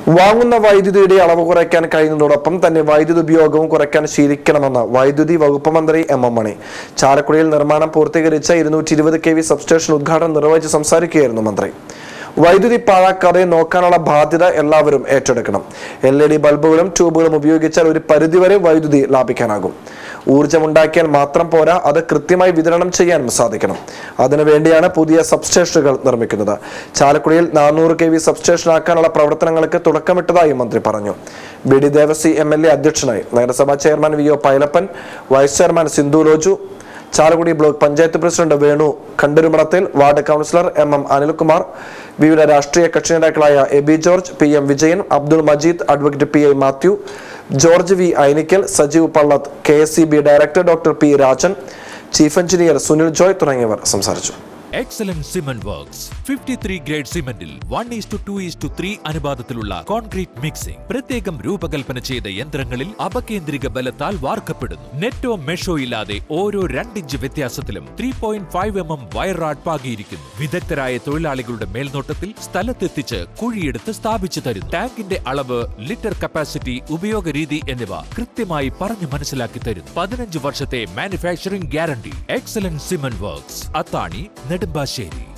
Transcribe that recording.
വാങ്ങുന്ന വൈദ്യുതിയുടെ അളവ് കുറയ്ക്കാൻ കഴിയുന്നതോടൊപ്പം തന്നെ വൈദ്യുതി ഉപയോഗവും കുറയ്ക്കാൻ ശീലിക്കണമെന്ന് വൈദ്യുതി വകുപ്പ് മന്ത്രി എം എം മണി ചാലക്കുടിയിൽ നിർമ്മാണം പൂർത്തീകരിച്ച ഇരുന്നൂറ്റി ഇരുപത് കെ വി സബ്സ്റ്റേഷൻ ഉദ്ഘാടനം നിർവഹിച്ച് സംസാരിക്കുകയായിരുന്നു മന്ത്രി വൈദ്യുതി പാഴാക്കാതെ നോക്കാനുള്ള ബാധ്യത എല്ലാവരും ഏറ്റെടുക്കണം എൽ ഇ ഡി ബൾബുകളും ട്യൂബുകളും ഉപയോഗിച്ചാൽ ഒരു പരിധിവരെ വൈദ്യുതി ലാഭിക്കാനാകും ഊർജ്ജമുണ്ടാക്കിയാൽ മാത്രം പോരാ അത് കൃത്യമായി വിതരണം ചെയ്യാനും സാധിക്കണം അതിനുവേണ്ടിയാണ് പുതിയ സബ്സ്റ്റേഷനുകൾ നിർമ്മിക്കുന്നത് ചാലക്കുടിയിൽ നാനൂറ് കെ വി സബ്സ്റ്റേഷനാക്കാനുള്ള പ്രവർത്തനങ്ങൾക്ക് തുടക്കമിട്ടതായി മന്ത്രി പറഞ്ഞു B D Devasi M L A അധ്യക്ഷനായി നഗരസഭാ chairman V O Pailappan vice chairman Sindhu Loju Chalakudy block panchayat president Venu Kandarumanathil ward councillor M M Anilkumar വിവിധ രാഷ്ട്രീയ കക്ഷി നേതാക്കളായ Aby George P M Vijayan Abdul Majeed advocate P I Mathew George V Ainikkal Sajeev Pallath K S C B director doctor P Rajan chief engineer Sunil Joy തുടങ്ങിയവർ സംസാരിച്ചു excellent cement works fifty three grade സിമന്റിൽ one is to two is to three അനുപാതത്തിലുള്ള concrete mixing പ്രത്യേകം രൂപകൽപ്പന ചെയ്ത യന്ത്രങ്ങളിൽ അപകേന്ദ്രിക ബലത്താൽ വാർക്കപ്പെടുന്നു നെറ്റോ മെഷോ ഇല്ലാതെ ഓരോ രണ്ടിഞ്ച് വ്യത്യാസത്തിലും three point five M M wire rod പാകിയിരിക്കുന്നു വിദഗ്ധരായ തൊഴിലാളികളുടെ മേൽനോട്ടത്തിൽ സ്ഥലത്തെത്തിച്ച് കുഴിയെടുത്ത് സ്ഥാപിച്ചു തരും ടാങ്കിന്റെ അളവ് ലിറ്റർ കപ്പാസിറ്റി ഉപയോഗ രീതി എന്നിവ കൃത്യമായി പറഞ്ഞു മനസ്സിലാക്കി തരും പതിനഞ്ച് വർഷത്തെ manufacturing guarantee excellent cement works Athani Nedumbassery